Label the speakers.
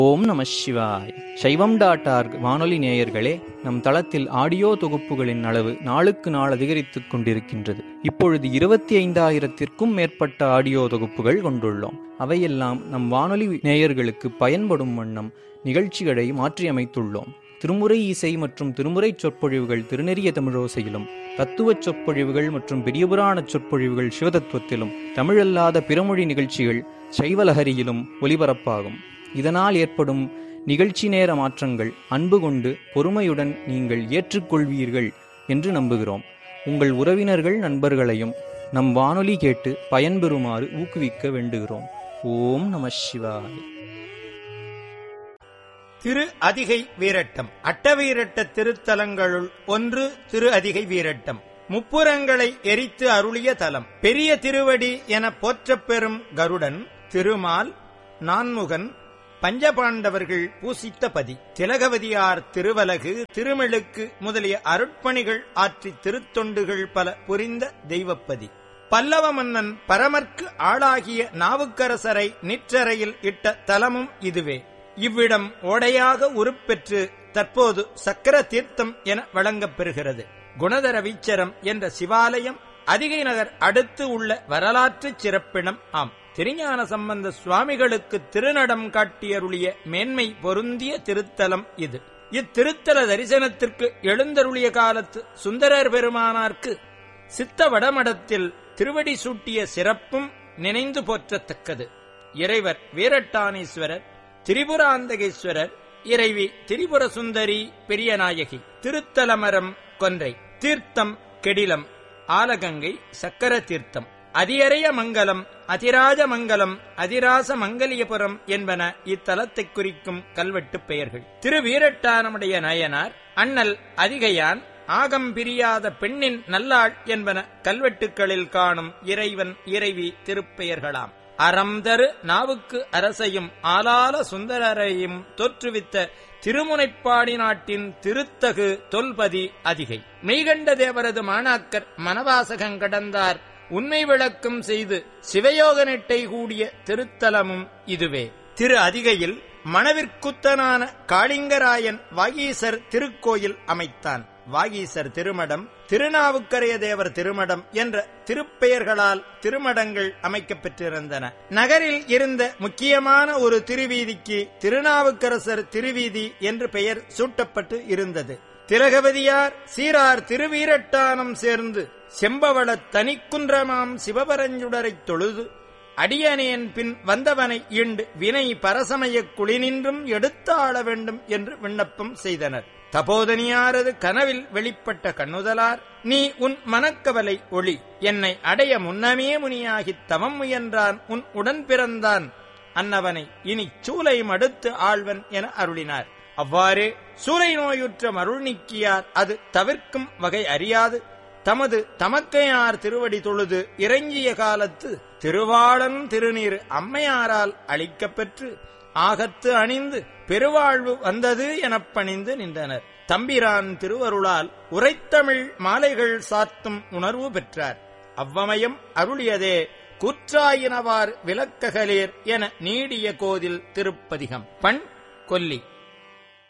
Speaker 1: ஓம் நம சிவாய் சைவம் டாட் ஆர்க் வானொலி நேயர்களே நம் தளத்தில் ஆடியோ தொகுப்புகளின் அளவு நாளுக்கு நாள் அதிகரித்துக் கொண்டிருக்கின்றது இப்பொழுது இருபத்தி ஐந்தாயிரத்திற்கும் மேற்பட்ட ஆடியோ தொகுப்புகள் கொண்டுள்ளோம் அவையெல்லாம் நம் வானொலி நேயர்களுக்கு பயன்படும் வண்ணம் நிகழ்ச்சிகளை மாற்றியமைத்துள்ளோம் திருமுறை இசை மற்றும் திருமுறை சொற்பொழிவுகள் திருநெறிய தமிழோசையிலும் தத்துவச் சொற்பொழிவுகள் மற்றும் பெரியபுராண சொற்பொழிவுகள் சிவதத்துவத்திலும் தமிழல்லாத பிறமொழி நிகழ்ச்சிகள் சைவலஹரியிலும் ஒலிபரப்பாகும் இதனால் ஏற்படும் நிகழ்ச்சி நேர மாற்றங்கள் அன்பு கொண்டு பொறுமையுடன் நீங்கள் ஏற்றுக்கொள்வீர்கள் என்று நம்புகிறோம் உங்கள் உறவினர்கள் நண்பர்களையும் நம் வானொலி கேட்டு பயன்பெறுமாறு ஊக்குவிக்க வேண்டுகிறோம் ஓம் நம சிவாய்
Speaker 2: திரு அதிகை வீரட்டம் அட்டவீரட்ட திருத்தலங்களுள் ஒன்று திரு அதிகை வீரட்டம் முப்புறங்களை எரித்து அருளிய தலம் பெரிய திருவடி என போற்றப் பெறும் கருடன் திருமால் நான்முகன் பஞ்சபாண்டவர்கள் பூசித்த பதி திலகவதியார் திருவலகு திருமெழுக்கு முதலிய அருட்பணிகள் ஆற்றி திருத்தொண்டுகள் பல புரிந்த தெய்வப்பதி பல்லவ மன்னன் பரமர்க்கு ஆளாகிய நாவுக்கரசரை நிற்றரையில் இட்ட தலமும் இதுவே இவ்விடம் ஓடையாக உருப்பெற்று தற்போது சக்கர தீர்த்தம் என வழங்கப் பெறுகிறது குணதர வீச்சரம் என்ற சிவாலயம் அதிகை நகர் அடுத்து உள்ள வரலாற்றுச் சிறப்பிடம் ஆம் திருஞான சம்பந்த சுவாமிகளுக்கு திருநடம் காட்டியருளிய மேன்மை பொருந்திய திருத்தலம் இது இத்திருத்தல தரிசனத்திற்கு எழுந்தருளிய காலத்து சுந்தரர் பெருமானார்க்கு சித்த வடமடத்தில் திருவடி சூட்டிய சிறப்பும் நினைந்து போற்றத்தக்கது இறைவர் வீரட்டானீஸ்வரர் திரிபுராந்தகேஸ்வரர் இறைவி திரிபுர சுந்தரி பெரியநாயகி திருத்தலமரம் கொன்றை தீர்த்தம் கெடிலம் ஆலகங்கை சக்கர தீர்த்தம் அதியரைய மங்கலம் அதிராஜ மங்கலம் அதிராச மங்கலியபுரம் என்பன இத்தலத்தைக் குறிக்கும் கல்வெட்டுப் பெயர்கள் திரு வீரட்டானமுடைய நயனார் அண்ணல் அதிகையான் ஆகம் பிரியாத பெண்ணின் நல்லாள் என்பன கல்வெட்டுக்களில் காணும் இறைவன் இறைவி திருப்பெயர்களாம் அறம் தரு நாவுக்கு அரசையும் ஆலால சுந்தரரையும் தோற்றுவித்த திருமுனைப்பாடி நாட்டின் திருத்தகு தொல்பதி அதிகை மெய்கண்ட தேவரது மாணாக்கர் மனவாசகம் கடந்தார் உண்மை விளக்கம் செய்து சிவயோக நெட்டை கூடிய திருத்தலமும் இதுவே திரு அதிகையில் மணவிற்குத்தனான காளிங்கராயன் வாகீசர் திருக்கோயில் அமைத்தான் வாகீசர் திருமடம் திருநாவுக்கரைய தேவர் திருமடம் என்ற திருப்பெயர்களால் திருமடங்கள் அமைக்கப் பெற்றிருந்தன நகரில் இருந்த முக்கியமான ஒரு திருவீதிக்கு திருநாவுக்கரசர் திருவீதி என்று பெயர் சூட்டப்பட்டு இருந்தது திலகவதியார் சீரார் திருவீரட்டானம் சேர்ந்து செம்பவள தனிக்குன்றமாம் சிவபரஞ்சுடரைத் தொழுது அடியனேன் பின் வந்தவனை ஈண்டு வினை பரசமயக் குளினின்றும் எடுத்தாள வேண்டும் என்று விண்ணப்பம் செய்தனர் தபோதனியாரது கனவில் வெளிப்பட்ட கண்ணுதலார் நீ உன் மனக்கவலை ஒளி என்னை அடைய முன்னமே முனியாகித் தவம் முயன்றான் உன் உடன் பிறந்தான் அன்னவனை இனி சூலை மடுத்து ஆழ்வன் என அருளினார் அவ்வாறே சூலை நோயுற்ற மருள் நீக்கியார் அது தவிர்க்கும் வகை அறியாது தமது தமக்கையார் திருவடி தொழுது இறங்கிய காலத்து திருவாளன் திருநீர் அம்மையாரால் அளிக்கப்பெற்று ஆகத்து அணிந்து பெருவாழ்வு வந்தது எனப் பணிந்து நின்றனர் தம்பிரான் திருவருளால் உரைத்தமிழ் மாலைகள் சாத்தும் உணர்வு பெற்றார் அவ்வமயம் அருளியதே கூற்றாயினவார் விளக்ககலேர் என நீடிய கோதில் திருப்பதிகம் பண் கொல்லி